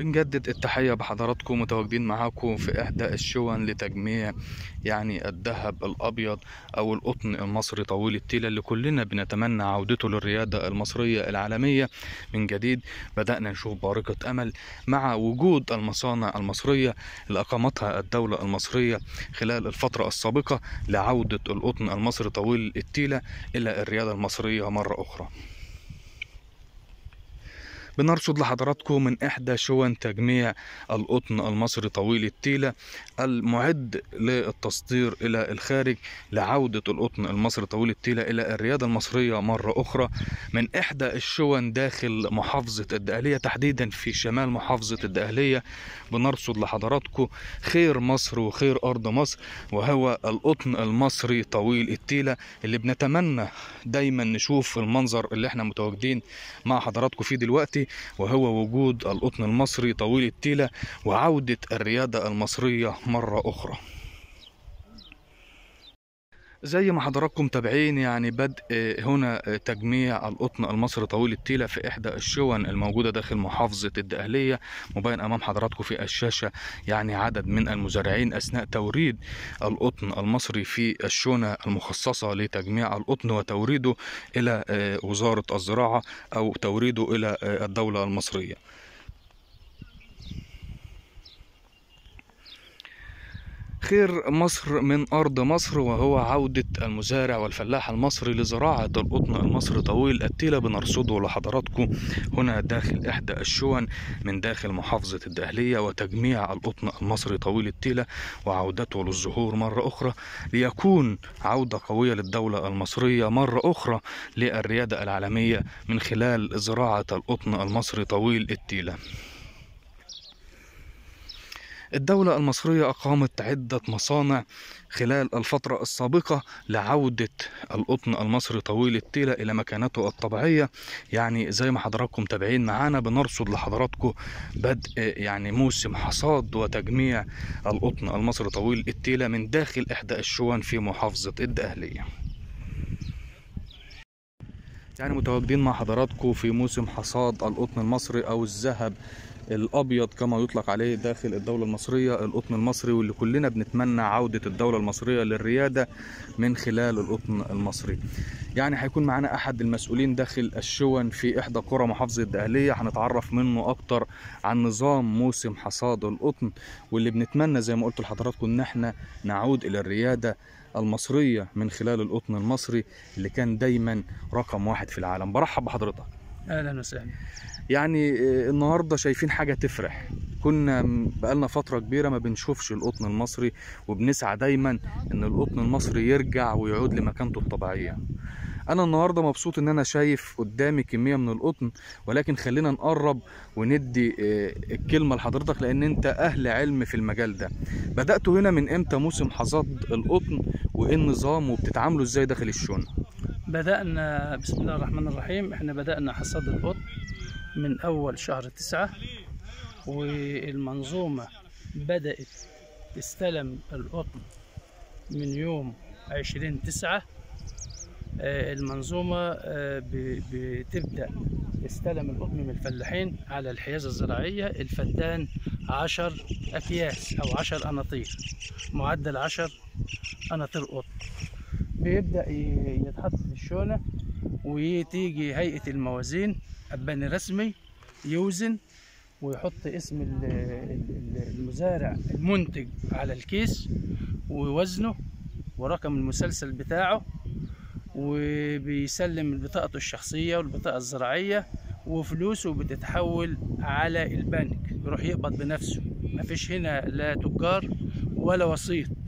بنجدد التحية بحضراتكم متواجدين معاكم في إحدى الشون لتجميع يعني الذهب الأبيض أو القطن المصري طويل التيلة اللي كلنا بنتمنى عودته للريادة المصرية العالمية من جديد بدأنا نشوف بارقة أمل مع وجود المصانع المصرية اللي أقامتها الدولة المصرية خلال الفترة السابقة لعودة القطن المصري طويل التيلة إلى الريادة المصرية مرة أخرى بنرصد لحضراتكم من إحدى شون تجميع القطن المصري طويل التيلة المعد للتصدير إلى الخارج لعودة القطن المصري طويل التيلة إلى الريادة المصرية مرة أخرى من إحدى الشون داخل محافظة الدقهلية تحديدا في شمال محافظة الدقهلية بنرصد لحضراتكم خير مصر وخير أرض مصر وهو القطن المصري طويل التيلة اللي بنتمنى دايما نشوف المنظر اللي احنا متواجدين مع حضراتكم فيه دلوقتي وهو وجود القطن المصري طويل التيلة وعودة الريادة المصرية مرة أخرى زي ما حضراتكم تابعين يعني بدء هنا تجميع القطن المصري طويل التيلة في إحدى الشون الموجودة داخل محافظة الدقهلية مبين أمام حضراتكم في الشاشة يعني عدد من المزارعين أثناء توريد القطن المصري في الشونة المخصصة لتجميع القطن وتوريده إلى وزارة الزراعة أو توريده إلى الدولة المصرية خير مصر من أرض مصر وهو عودة المزارع والفلاح المصري لزراعة القطن المصري طويل التيلة بنرصده لحضراتكم هنا داخل إحدى الشون من داخل محافظة الدقهلية وتجميع القطن المصري طويل التيلة وعودته للظهور مرة أخرى ليكون عودة قوية للدولة المصرية مرة أخرى للريادة العالمية من خلال زراعة القطن المصري طويل التيلة الدولة المصرية أقامت عدة مصانع خلال الفترة السابقة لعودة القطن المصري طويل التيلة إلى مكانته الطبيعية يعني زي ما حضراتكم تابعين معانا بنرصد لحضراتكم بدء يعني موسم حصاد وتجميع القطن المصري طويل التيلة من داخل إحدى الشون في محافظة الدقهلية يعني متواجدين مع حضراتكم في موسم حصاد القطن المصري أو الذهب الابيض كما يطلق عليه داخل الدوله المصريه القطن المصري واللي كلنا بنتمنى عوده الدوله المصريه للرياده من خلال القطن المصري يعني هيكون معانا احد المسؤولين داخل الشون في احدى قرى محافظه الدقهليه هنتعرف منه اكتر عن نظام موسم حصاد القطن واللي بنتمنى زي ما قلت لحضراتكم ان احنا نعود الى الرياده المصريه من خلال القطن المصري اللي كان دايما رقم واحد في العالم برحب بحضرتك اهلا وسهلا يعني النهارده شايفين حاجه تفرح كنا بقالنا فتره كبيره ما بنشوفش القطن المصري وبنسعى دايما ان القطن المصري يرجع ويعود لمكانته الطبيعيه انا النهارده مبسوط ان انا شايف قدامي كميه من القطن ولكن خلينا نقرب وندي الكلمه لحضرتك لان انت اهل علم في المجال ده بداتوا هنا من امتى موسم حصاد القطن وايه النظام وبتتعاملوا ازاي داخل الشونه بدأنا بسم الله الرحمن الرحيم احنا بدأنا حصاد القطن من أول شهر تسعة والمنظومة بدأت تستلم القطن من يوم عشرين تسعة المنظومة بتبدأ تستلم القطن من الفلاحين على الحيازة الزراعية الفدان عشر أكياس أو عشر أناطير معدل عشر أناطير قطن بيبدأ يتحط في الشونة وتيجي هيئة الموازين أباني رسمي يوزن ويحط اسم المزارع المنتج على الكيس ووزنه ورقم المسلسل بتاعه وبيسلم بطاقته الشخصية والبطاقة الزراعية وفلوسه بتتحول على البنك يروح يقبض بنفسه مفيش هنا لا تجار ولا وسيط